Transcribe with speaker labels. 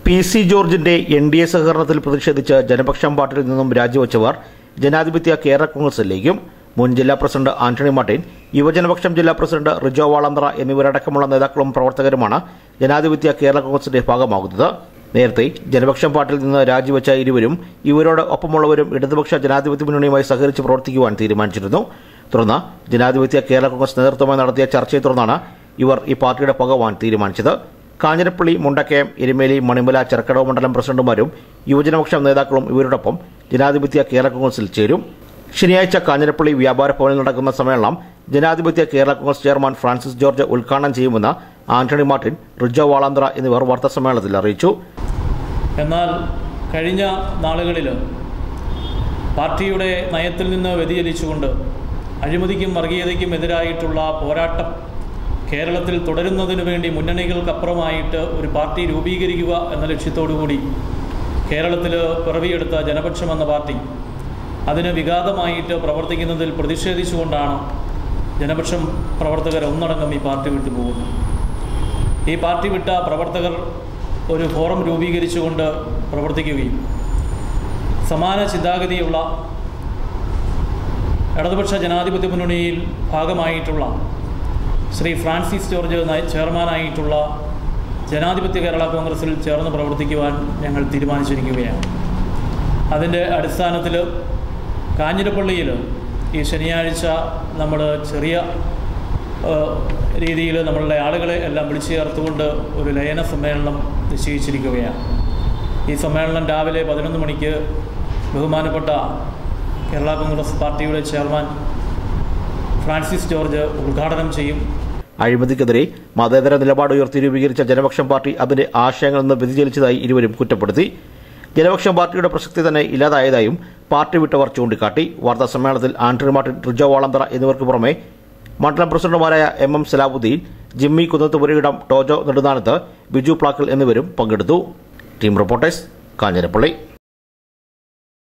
Speaker 1: P C ജോർജിന്റെ N D A സഹകരണത്തിൽ പ്രതിഷേധിച്ച് ജനപക്ഷം പാർട്ടിയിൽ നിന്നും രാജിവെച്ചവർ ജനാധിപത്യ കേരള കോൺഗ്രസിലേക്കും മുൻ ജില്ലാ പ്രസിഡന്റ് ആന്റണി മാർട്ടിൻ യുവജനപക്ഷം ജില്ലാ പ്രസിഡന്റ് റിജോ വാളന്തറ എന്നിവരടക്കമുള്ള നേതാക്കളും പ്രവർത്തകരുമാണ് ജനാധിപത്യ കേരള കോൺഗ്രസിന്റെ ഭാഗമാകുന്നത് നേരത്തെ ജനപക്ഷം പാർട്ടിയിൽ നിന്ന് രാജിവെച്ച ഇരുവരും ഇവരോട് ഒപ്പമുള്ളവരും ഇടതുപക്ഷ ജനാധിപത്യ മുന്നണിയുമായി സഹകരിച്ച് പ്രവർത്തിക്കുവാൻ തീരുമാനിച്ചിരുന്നു തുടർന്ന് ജനാധിപത്യ കേരള കോൺഗ്രസ് നേതൃത്വമായി നടത്തിയ ചർച്ചയെ തുടർന്നാണ് ഇവർ ഈ പാർട്ടിയുടെ പകവാൻ തീരുമാനിച്ചത് കാഞ്ഞിരപ്പള്ളി മുണ്ടക്കയം എരുമേലി മണിമല ചെറുക്കടവ് മണ്ഡലം പ്രസിഡന്റുമാരും യുവജനപക്ഷം നേതാക്കളും ഇവരോടൊപ്പം ജനാധിപത്യ കേരള കോൺഗ്രസിൽ ചേരും ശനിയാഴ്ച കാഞ്ഞിരപ്പള്ളി വ്യാപാര ഭവനിൽ നടക്കുന്ന സമ്മേളനം ജനാധിപത്യ കേരള കോൺഗ്രസ് ചെയർമാൻ ഫ്രാൻസിസ് ജോർജ് ഉദ്ഘാടനം ചെയ്യുമെന്ന് ആന്റണി മാർട്ടിൻ റിജോ വാളാന്തറ എന്നിവർ വാർത്താസമ്മേളനത്തിൽ അറിയിച്ചു
Speaker 2: എന്നാൽ കഴിഞ്ഞ നാളുകളിൽ പാർട്ടിയുടെ നയത്തിൽ നിന്ന് വ്യതിചലിച്ചുകൊണ്ട് അഴിമതിക്കും വർഗീയതയ്ക്കും എതിരായിട്ടുള്ള പോരാട്ടം കേരളത്തിൽ തുടരുന്നതിനു വേണ്ടി മുന്നണികൾക്കപ്പുറമായിട്ട് ഒരു പാർട്ടി രൂപീകരിക്കുക എന്ന ലക്ഷ്യത്തോടു കൂടി കേരളത്തിൽ പിറവിയെടുത്ത ജനപക്ഷം എന്ന പാർട്ടി അതിന് വിഘാതമായിട്ട് പ്രവർത്തിക്കുന്നതിൽ പ്രതിഷേധിച്ചുകൊണ്ടാണ് ജനപക്ഷം പ്രവർത്തകർ ഒന്നടങ്കം ഈ പാർട്ടി വിട്ടു പോകുന്നത് ഈ പാർട്ടി വിട്ട പ്രവർത്തകർ ഒരു ഫോറം രൂപീകരിച്ചുകൊണ്ട് പ്രവർത്തിക്കുകയും സമാന ചിന്താഗതിയുള്ള ഇടതുപക്ഷ ജനാധിപത്യ മുന്നണിയിൽ ഭാഗമായിട്ടുള്ള ശ്രീ ഫ്രാൻസിസ് ജോർജ് നയ- ചെയർമാനായിട്ടുള്ള ജനാധിപത്യ കേരള കോൺഗ്രസിൽ ചേർന്ന് പ്രവർത്തിക്കുവാൻ ഞങ്ങൾ തീരുമാനിച്ചിരിക്കുകയാണ് അതിൻ്റെ അടിസ്ഥാനത്തിൽ കാഞ്ഞിരപ്പള്ളിയിൽ ഈ ശനിയാഴ്ച നമ്മൾ ചെറിയ രീതിയിൽ നമ്മളുടെ ആളുകളെ എല്ലാം വിളിച്ചു ചേർത്തുകൊണ്ട് ഒരു ലയന സമ്മേളനം നിശ്ചയിച്ചിരിക്കുകയാണ് ഈ സമ്മേളനം രാവിലെ പതിനൊന്ന് മണിക്ക് ബഹുമാനപ്പെട്ട കേരള കോൺഗ്രസ് പാർട്ടിയുടെ ചെയർമാൻ ഫ്രാൻസിസ് ജോർജ് ഉദ്ഘാടനം ചെയ്യും
Speaker 1: അഴിമതിക്കെതിരെ മതേതര നിലപാട് ഉയർത്തി രൂപീകരിച്ച ജനപക്ഷം പാർട്ടി അതിന്റെ ആശയങ്ങളിൽ നിന്ന് വ്യതിചലിച്ചതായി ഇരുവരും കുറ്റപ്പെടുത്തി ജനപക്ഷം പാർട്ടിയുടെ പ്രസക്തി തന്നെ ഇല്ലാതായതായും പാർട്ടി വിട്ടവർ ചൂണ്ടിക്കാട്ടി വാർത്താ സമ്മേളനത്തിൽ ആന്റണി മാർട്ടിൻ റിജോ വാളന്തറ എന്നിവർക്ക് പുറമെ മണ്ഡലം പ്രസിഡന്റുമാരായ എം എം സലാബുദ്ദീൻ ജിമ്മി കുന്നത്ത് പുരയിടം ടോജോ നെടുനാനത്ത് ബിജു പ്ലാക്കൽ എന്നിവരും പങ്കെടുത്തു ടീം റിപ്പോർട്ടേഴ്സ് കാഞ്ഞിരപ്പള്ളി